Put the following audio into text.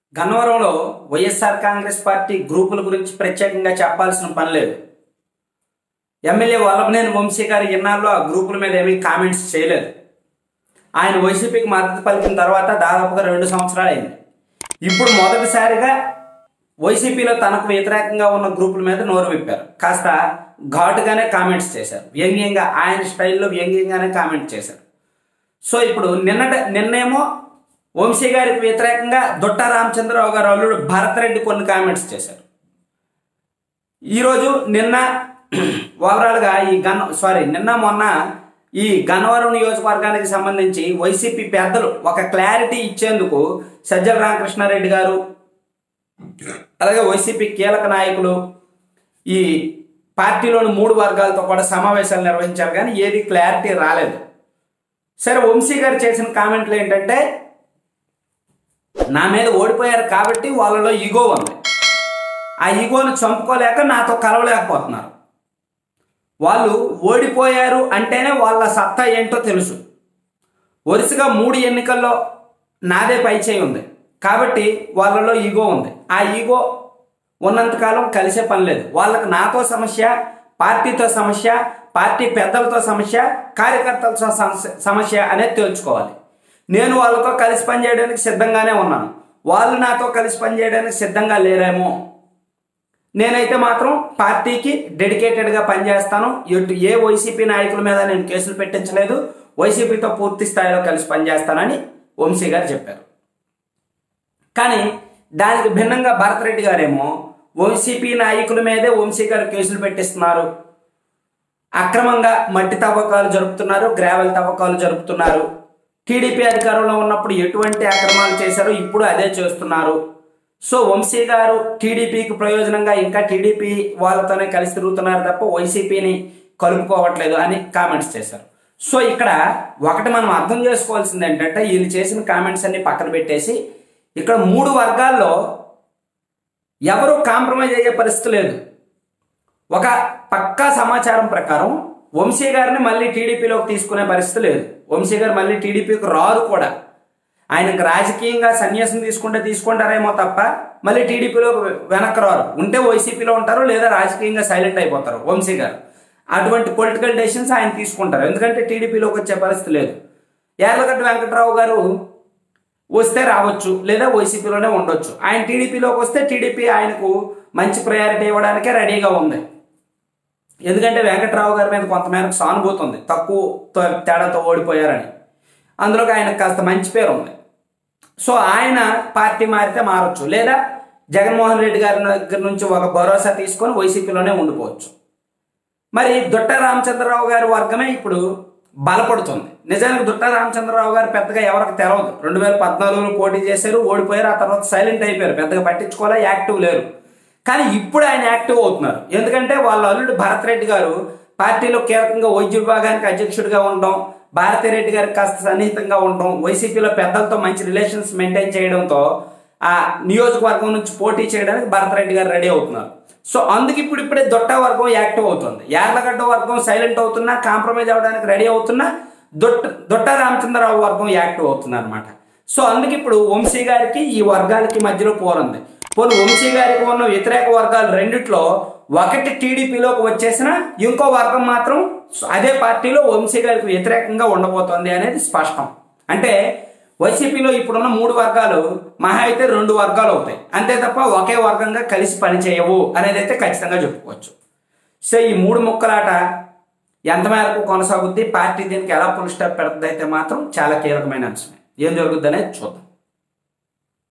గన్నవరంలో వైఎస్ఆర్ కాంగ్రెస్ పార్టీ గ్రూపుల గురించి ప్రత్యేకంగా చెప్పాల్సిన పని లేదు ఎమ్మెల్యే వల్లభనేని వంశీ గారు ఇన్నాళ్ళు ఆ గ్రూపుల మీద ఏమీ కామెంట్స్ చేయలేదు ఆయన వైసీపీకి మద్దతు పలికిన తర్వాత దాదాపుగా రెండు సంవత్సరాలు అయింది ఇప్పుడు మొదటిసారిగా వైసీపీలో తనకు వ్యతిరేకంగా ఉన్న గ్రూపుల మీద నోరు విప్పారు కాస్త ఘాటుగానే కామెంట్స్ చేశారు వ్యంగ్యంగా ఆయన స్టైల్లో వ్యంగ్యంగానే కామెంట్ చేశారు సో ఇప్పుడు నిన్నట నిన్నేమో వంశీ గారికి వ్యతిరేకంగా దొట్ట రామచంద్రరావు గారు అల్లుడు భరత్ రెడ్డి కొన్ని కామెంట్స్ చేశారు ఈరోజు నిన్న ఓవరాల్గా ఈ గన్ సారీ నిన్న మొన్న ఈ గన్నవరం నియోజకవర్గానికి సంబంధించి వైసీపీ పెద్దలు ఒక క్లారిటీ ఇచ్చేందుకు సజ్జల రామకృష్ణారెడ్డి గారు అలాగే వైసీపీ కీలక నాయకులు ఈ పార్టీలోని మూడు వర్గాలతో కూడా సమావేశాలు నిర్వహించారు కానీ ఏది క్లారిటీ రాలేదు సరే వంశీ గారు చేసిన కామెంట్లు ఏంటంటే నా మీద ఓడిపోయారు కాబట్టి వాళ్ళలో ఈగో ఉంది ఆ ఈగోను చంపుకోలేక నాతో కలవలేకపోతున్నారు వాళ్ళు ఓడిపోయారు అంటేనే వాళ్ళ సత్తా ఏంటో తెలుసు వరుసగా మూడు ఎన్నికల్లో నాదే పైచేయి ఉంది కాబట్టి వాళ్ళలో ఈగో ఉంది ఆ ఈగో ఉన్నంతకాలం కలిసే పని లేదు వాళ్ళకి నాతో సమస్య పార్టీతో సమస్య పార్టీ పెద్దలతో సమస్య కార్యకర్తలతో సమస్య సమస్య అనేది తేల్చుకోవాలి నేను వాళ్ళతో కలిసి పనిచేయడానికి సిద్ధంగానే ఉన్నాను వాళ్ళు నాతో కలిసి పనిచేయడానికి సిద్ధంగా లేరేమో నేనైతే మాత్రం పార్టీకి డెడికేటెడ్గా పనిచేస్తాను ఎటు ఏ వైసీపీ నాయకుల మీద నేను కేసులు పెట్టించలేదు వైసీపీతో పూర్తి స్థాయిలో కలిసి పనిచేస్తానని వంశీ గారు చెప్పారు కానీ దానికి భిన్నంగా భరత్ రెడ్డి గారేమో వైసీపీ నాయకుల మీదే వంశీ గారు కేసులు పెట్టిస్తున్నారు అక్రమంగా మట్టి తవ్వకాలు జరుపుతున్నారు గ్రావెల్ తవ్వకాలు జరుపుతున్నారు టీడీపీ అధికారంలో ఉన్నప్పుడు ఎటువంటి అక్రమాలు చేశారో ఇప్పుడు అదే చేస్తున్నారు సో వంశీ గారు టీడీపీకి ప్రయోజనంగా ఇంకా టీడీపీ వాళ్ళతోనే కలిసి తిరుగుతున్నారు తప్ప వైసీపీని కలుపుకోవట్లేదు అని కామెంట్స్ చేశారు సో ఇక్కడ ఒకటి మనం అర్థం చేసుకోవాల్సింది ఏంటంటే వీళ్ళు చేసిన కామెంట్స్ అన్ని పక్కన పెట్టేసి ఇక్కడ మూడు వర్గాల్లో ఎవరు కాంప్రమైజ్ అయ్యే పరిస్థితి లేదు ఒక పక్కా సమాచారం ప్రకారం వంశీ గారిని మళ్ళీ టీడీపీలోకి తీసుకునే పరిస్థితి లేదు వంశీ గారు మళ్ళీ టీడీపీకి రారు కూడా ఆయనకు రాజకీయంగా సన్యాసం తీసుకుంటే తీసుకుంటారేమో తప్ప మళ్ళీ టీడీపీలో వెనక్కి రారు ఉంటే వైసీపీలో ఉంటారు లేదా రాజకీయంగా సైలెంట్ అయిపోతారు వంశీ గారు అటువంటి పొలిటికల్ డెసిషన్స్ ఆయన తీసుకుంటారు ఎందుకంటే టీడీపీలోకి వచ్చే పరిస్థితి లేదు యార్లగడ్డ వెంకట్రావు గారు వస్తే రావచ్చు లేదా వైసీపీలోనే ఉండొచ్చు ఆయన టీడీపీలోకి వస్తే టీడీపీ ఆయనకు మంచి ప్రయారిటీ ఇవ్వడానికే రెడీగా ఉంది ఎందుకంటే వెంకట్రావు గారి మీద కొంతమేరకు సానుభూతి ఉంది తక్కువ తో- తేడాతో ఓడిపోయారని అందులోకి ఆయనకు కాస్త మంచి పేరు ఉంది సో ఆయన పార్టీ మారితే మారచ్చు లేదా జగన్మోహన్ రెడ్డి గారి దగ్గర నుంచి ఒక భరోసా తీసుకొని వైసీపీలోనే ఉండిపోవచ్చు మరి దుట్ట రామచంద్రరావు గారి వర్గమే ఇప్పుడు బలపడుతుంది నిజానికి దుట్ట రామచంద్రరావు గారు పెద్దగా ఎవరికి తెలవదు రెండు వేల పద్నాలుగులో పోటీ చేశారు ఓడిపోయారు ఆ తర్వాత సైలెంట్ అయిపోయారు పెద్దగా పట్టించుకోలే యాక్టివ్ లేరు కానీ ఇప్పుడు ఆయన యాక్టివ్ అవుతున్నారు ఎందుకంటే వాళ్ళ అల్లుడు భరత్ రెడ్డి గారు పార్టీలో కీలకంగా వైద్య విభాగానికి అధ్యక్షుడిగా ఉండడం భారతీ రెడ్డి గారికి కాస్త సన్నిహితంగా ఉండడం వైసీపీలో పెద్దలతో మంచి రిలేషన్స్ మెయింటైన్ చేయడంతో ఆ నియోజకవర్గం నుంచి పోటీ చేయడానికి భరత్ రెడ్డి గారు రెడీ అవుతున్నారు సో అందుకు ఇప్పుడు ఇప్పుడే దొట్ట వర్గం యాక్టివ్ అవుతుంది యార్లగడ్డ వర్గం సైలెంట్ అవుతున్నా కాంప్రమైజ్ అవ్వడానికి రెడీ అవుతున్నా దొట్ట దొట్ట రామచంద్రరావు వర్గం యాక్టివ్ అవుతుంది అనమాట సో అందుకు ఇప్పుడు వంశీ గారికి ఈ వర్గాలకి మధ్యలో పోరుంది పోను వంశీ గారికి ఉన్న వ్యతిరేక వర్గాలు రెండిట్లో ఒకటి టీడీపీలోకి వచ్చేసిన ఇంకో వర్గం మాత్రం అదే పార్టీలో వంశీ గారికి వ్యతిరేకంగా ఉండబోతోంది అనేది స్పష్టం అంటే వైసీపీలో ఇప్పుడున్న మూడు వర్గాలు మహా అయితే రెండు వర్గాలు అవుతాయి అంతే తప్ప ఒకే వర్గంగా కలిసి పనిచేయవు అనేది అయితే ఖచ్చితంగా చెప్పుకోవచ్చు సో ఈ మూడు ముక్కలాట ఎంత మేరకు కొనసాగుద్ది పార్టీ దీనికి ఎలా పుల్ స్టాప్ పెడుతుంది అయితే మాత్రం చాలా కీలకమైన అంశమే ఏం జరుగుద్ది అనేది చూద్దాం